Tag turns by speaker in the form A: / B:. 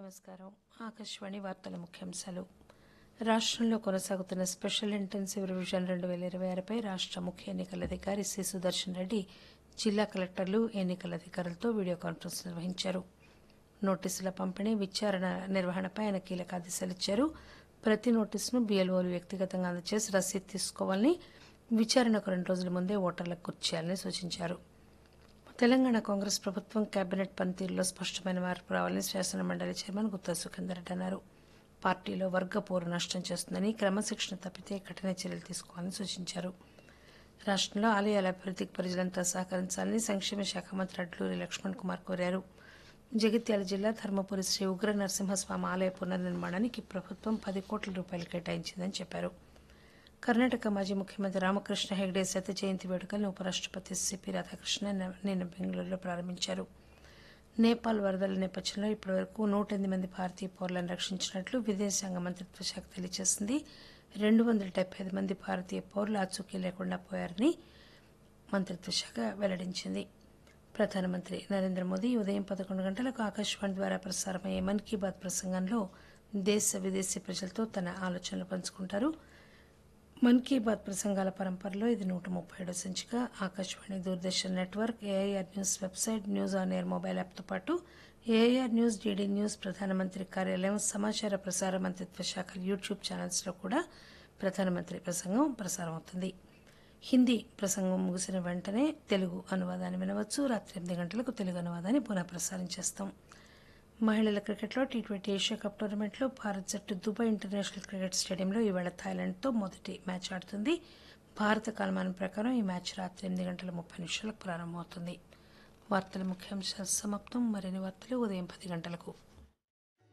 A: నమస్కారం ఆకాశవాణి వార్తల ముఖ్యాంశాలు రాష్ట్రంలో కొనసాగుతున్న స్పెషల్ ఇంటెన్సివ్ రివిజన్ రెండు వేల ఇరవై ఆరుపై రాష్ట్ర ముఖ్య ఎన్నికల అధికారి సి సుదర్శన్ రెడ్డి జిల్లా కలెక్టర్లు ఎన్నికల అధికారులతో వీడియో కాన్ఫరెన్స్ నిర్వహించారు నోటీసుల పంపిణీ విచారణ నిర్వహణపై ఆయన కీలక ఆదేశాలు ఇచ్చారు ప్రతి నోటీసును బీఎల్ఓలు వ్యక్తిగతంగా అందజేసి రసీదు తీసుకోవాలని విచారణకు రెండు రోజుల ముందే ఓటర్లకు గుర్తు చేయాలని సూచించారు తెలంగాణ కాంగ్రెస్ ప్రభుత్వం కేబినెట్ పనితీరులో స్పష్టమైన మార్పు రావాలని శాసన మండలి చైర్మన్ గుత్తా సుఖేందర్ రెడ్డి అన్నారు పార్టీలో వర్గ పోరు నష్టం చేస్తుందని క్రమశిక్షణ తప్పితే కఠిన చర్యలు తీసుకోవాలని సూచించారు రాష్ట్రంలో ఆలయాల అభివృద్ధికి ప్రజలంతా సహకరించాలని సంక్షేమ శాఖ మంత్రి అడ్లూరి లక్ష్మణ్ కుమార్ కోరారు జగిత్యాల జిల్లా ధర్మపురి శ్రీ ఉగ్ర నరసింహస్వామి ఆలయ పునర్నిర్మాణానికి ప్రభుత్వం పది కోట్ల రూపాయలు కేటాయించిందని చెప్పారు కర్ణాటక మాజీ ముఖ్యమంత్రి రామకృష్ణ హెగ్డే శత జయంతి వేడుకలను ఉపరాష్టపతి సిపి రాధాకృష్ణ నిన్న బెంగళూరులో ప్రారంభించారు నేపాల్ వరదల నేపథ్యంలో ఇప్పటివరకు నూట ఎనిమిది మంది భారతీయ పౌరులను రక్షించినట్లు విదేశాంగ మంత్రిత్వ శాఖ తెలియజేసింది రెండు వందల డెబ్బై ఐదు మంది భారతీయ పౌరులు ఆచూకీ లేకుండా పోయారని మంత్రిత్వ శాఖ వెల్లడించింది ప్రధానమంత్రి నరేంద్ర మోదీ ఉదయం పదకొండు గంటలకు ఆకాశవాణి ద్వారా ప్రసారమయ్యే మన్ కీ బాత్ ప్రసంగంలో దేశ విదేశీ ప్రజలతో తన ఆలోచనలు పంచుకుంటారు మన్ కీ బాత్ ప్రసంగాల పరంపరలో ఇది నూట ముప్పై ఏడో సంచిక Akashvani Doordarshan network AIR news website news on air mobile యాప్తో పాటు ఏఐఆర్ న్యూస్ డీడీ న్యూస్ ప్రధానమంత్రి కార్యాలయం సమాచార ప్రసార మంత్రిత్వ శాఖ యూట్యూబ్ ఛానల్స్లో కూడా ప్రధానమంత్రి ప్రసంగం ప్రసారం అవుతుంది హిందీ ప్రసంగం ముగిసిన వెంటనే తెలుగు అనువాదాన్ని వినవచ్చు రాత్రి ఎనిమిది గంటలకు తెలుగు అనువాదాన్ని పునః ప్రసారం చేస్తాం మహిళల క్రికెట్లో టీ ట్వంటీ ఏషియా కప్ టోర్నమెంట్లో భారత్ జట్టు దుబాయ్ ఇంటర్నేషనల్ క్రికెట్ స్టేడియంలో ఈవేళ థాయిలాండ్తో మొదటి మ్యాచ్ ఆడుతుంది భారత కాలమానం ప్రకారం ఈ మ్యాచ్ రాత్రి ఎనిమిది గంటల ముప్పై నిమిషాలకు ప్రారంభమవుతుంది వార్తల ముఖ్యాంశాలు సమాప్తం మరిన్ని వార్తలు ఉదయం పది గంటలకు